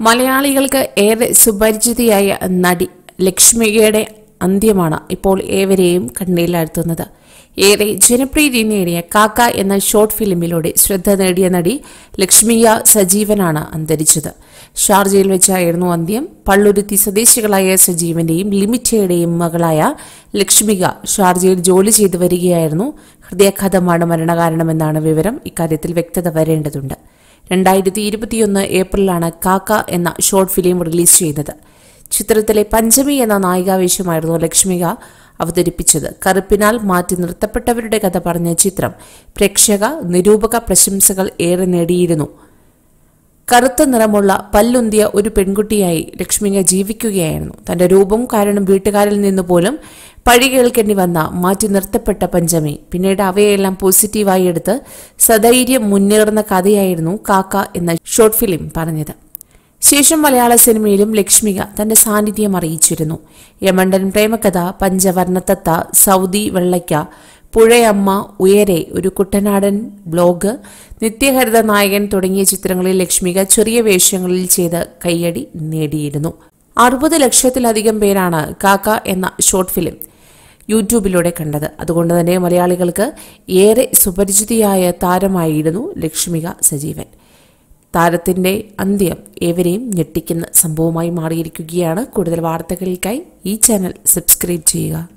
മലയാളികൾക്ക് ഏറെ സുപരിചിതയായ നടി ലക്ഷ്മികയുടെ അന്ത്യമാണ് ഇപ്പോൾ ഏവരെയും കണ്ണീരിലാഴ്ത്തുന്നത് ഏറെ ജനപ്രീതി നേടിയ കാക്ക എന്ന ഷോർട്ട് ഫിലിമിലൂടെ ശ്രദ്ധ നേടിയ നടി ലക്ഷ്മിയ സജീവനാണ് അന്തരിച്ചത് ഷാർജയിൽ വെച്ചായിരുന്നു അന്ത്യം പള്ളുരുത്തി സ്വദേശികളായ സജീവന്റെയും ലിമിറ്റയുടെയും മകളായ ലക്ഷ്മിക ഷാർജയിൽ ജോലി ചെയ്തു വരികയായിരുന്നു ഹൃദയാഘാതമാണ് മരണകാരണമെന്നാണ് വിവരം ഇക്കാര്യത്തിൽ വ്യക്തത വരേണ്ടതുണ്ട് രണ്ടായിരത്തി ഇരുപത്തിയൊന്ന് ഏപ്രിലാണ് കാക്ക എന്ന ഷോർട്ട് ഫിലിം റിലീസ് ചെയ്തത് ചിത്രത്തിലെ പഞ്ചമി എന്ന നായികാവേശമായിരുന്നു ലക്ഷ്മിക അവതരിപ്പിച്ചത് കറുപ്പിനാൽ മാറ്റി നിർത്തപ്പെട്ടവരുടെ കഥ പറഞ്ഞ ചിത്രം പ്രേക്ഷക നിരൂപക പ്രശംസകൾ ഏറെ നേടിയിരുന്നു കറുത്ത നിറമുള്ള പല്ലുന്തിയ ഒരു പെൺകുട്ടിയായി ലക്ഷ്മിക ജീവിക്കുകയായിരുന്നു തന്റെ രൂപം കാരണം വീട്ടുകാരിൽ നിന്ന് പോലും പഴി കേൾക്കേണ്ടി വന്ന മാറ്റി നിർത്തപ്പെട്ട പഞ്ചമി പിന്നീട് അവയെല്ലാം പോസിറ്റീവായി എടുത്ത് സധൈര്യം മുന്നേറുന്ന കഥയായിരുന്നു കാക്ക എന്ന ഷോർട്ട് ഫിലിം പറഞ്ഞത് ശേഷം മലയാള സിനിമയിലും ലക്ഷ്മിക തന്റെ സാന്നിധ്യം അറിയിച്ചിരുന്നു യമണ്ടൻ പ്രേമകഥ പഞ്ചവർണത്തത്ത സൗദി വെള്ളയ്ക്ക പുഴയമ്മ ഉയരെ ഒരു കുട്ടനാടൻ ബ്ലോഗ് നിത്യഹരിത നായകൻ തുടങ്ങിയ ചിത്രങ്ങളിൽ ലക്ഷ്മിക ചെറിയ വേഷങ്ങളിൽ ചെയ്ത് കയ്യടി നേടിയിരുന്നു അറുപത് ലക്ഷത്തിലധികം പേരാണ് കാക്ക എന്ന ഷോർട്ട് ഫിലിം യൂട്യൂബിലൂടെ കണ്ടത് അതുകൊണ്ട് തന്നെ മലയാളികൾക്ക് ഏറെ സുപരിചിതിയായ താരമായിരുന്നു ലക്ഷ്മിക സജീവൻ താരത്തിന്റെ അന്ത്യം ഏവരെയും ഞെട്ടിക്കുന്ന സംഭവമായി മാറിയിരിക്കുകയാണ് കൂടുതൽ വാർത്തകൾക്കായി ഈ ചാനൽ സബ്സ്ക്രൈബ് ചെയ്യുക